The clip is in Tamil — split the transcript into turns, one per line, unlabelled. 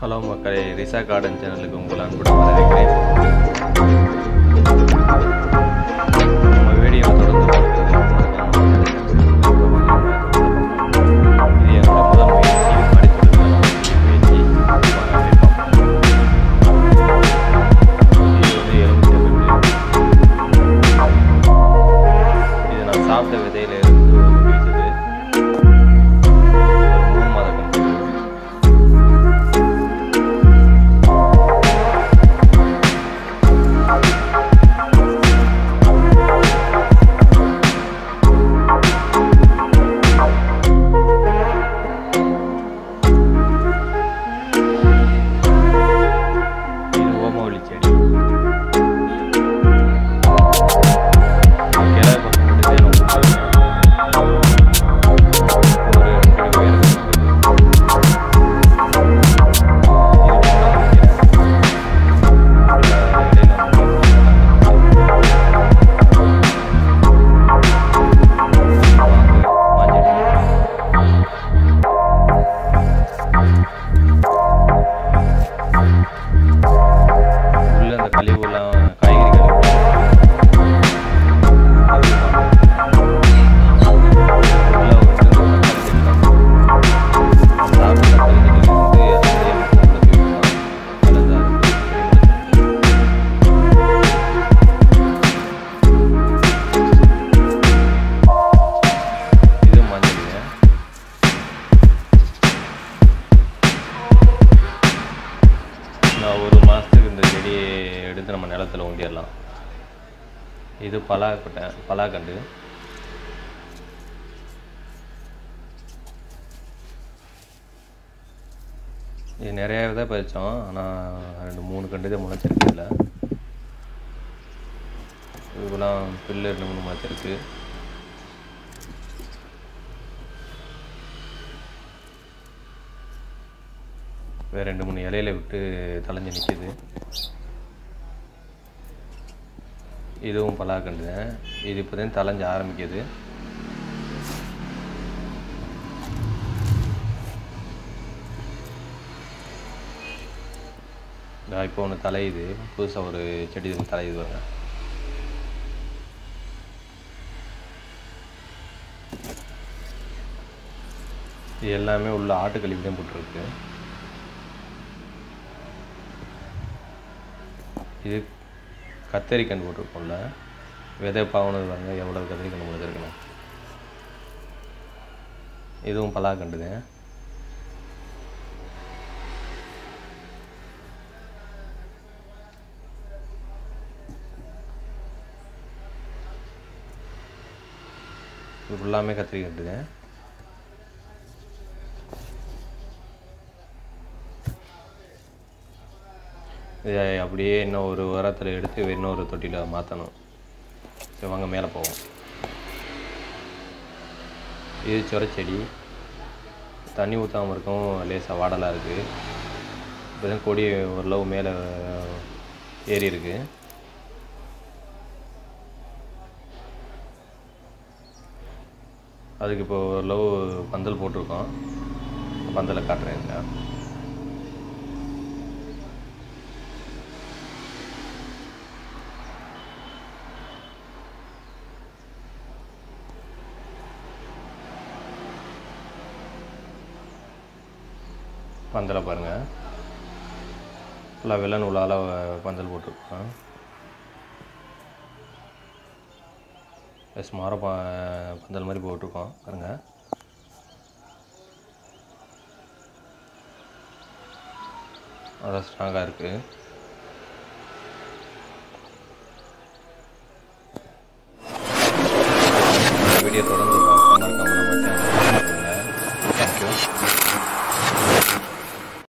ஹலோ மக்களே ரிசா கார்டன் சேனலுக்கு உங்கள் அன்புடன் வரவேற்கிறேன் நம்ம வீடியோ தொடர்ந்து பார்க்கிறது இது என்னோட முதல் முயற்சி படித்துள்ள முயற்சி வாங்க போய் பார்ப்போம். இது வந்து எலுமிச்சை இது நான் சாப்பிட்ட விதையில இருந்து கிடைச்சது ஒரு மூணு மாத கன்று இது ஓமவல்லி செடி கிளை பக்கம் மட்டும் தேன் விட்டுருக்கேன். ஒரு ரெண்டு அடி உயரம் இருக்குது. இது மூணாவது கீரை. உள்ள இடையில வாங்க, மஞ்சள் உள்ள அந்த கழிவுலாம் காய்கறி கழிவு அது உள்ள வந்து இந்த தக்காளி செடி தான். சாப்பிட்ட தக்காளி செடியில இருந்து அப்படியே உள்ள போயிருக்கும். விளைஞ்சா இருக்கு. இது மஞ்சள் நான் ஒரு மாதத்துக்கு இந்த செடியை எடுத்து நம்ம நிலத்துல ஊண்டிடலாம் இது பலாக்கொட்டை பலாக்கண்டு இது நிறைய விதை பறித்தோம் ஆனால் ரெண்டு மூணு கண்டு தான் முளைச்சிருக்கு இதில் இதுக்கெல்லாம் புல்லு ரெண்டு மூணு முளைச்சிருக்கு வேறு ரெண்டு மூணு இலையில விட்டு தலைஞ்சு நிற்கிது இதுவும் பலாக்கண்டு தான் இது இப்போ தான் தலைஞ்சு ஆரம்பிக்குது இதா இப்போ ஒன்று தலையுது புதுசாக ஒரு செடி ஒன்று தலையுது பாருங்க இது எல்லாமே உள்ள ஆட்டுக்கழிவு தான் போட்டிருக்கு இது கத்தரி கன்று போட்டிருக்கோம்ல விதை பாவனது பாருங்க எவ்வளோ கத்தரி கன்று முளைச்சிருக்கணும் இதுவும் பலாக்கண்டு தான் இது ஃபுல்லாமே கத்திரி கண்டு தான் இதை அப்படியே இன்னும் ஒரு வாரத்தில் எடுத்து இன்னொரு தொட்டியில் மாற்றணும் சரி வாங்க மேலே போவோம் இது சொரச்செடி தண்ணி ஊற்றாமல் இருக்கும் லேசாக வாடலாக இருக்குது இப்போ தான் கொடி ஓரளவு மேலே ஏறி இருக்கு அதுக்கு இப்போ ஓரளவு பந்தல் போட்டிருக்கோம் பந்தலை காட்டுறேங்க பந்தலை பாருங்கள் ஃபுல்லாக வெள்ளை நூலால் பந்தல் போட்டிருக்கோம் எஸ் மரம் ப பந்தல் மாதிரி போட்டிருக்கோம் பாருங்கள் அதான் ஸ்ட்ராங்காக இருக்குது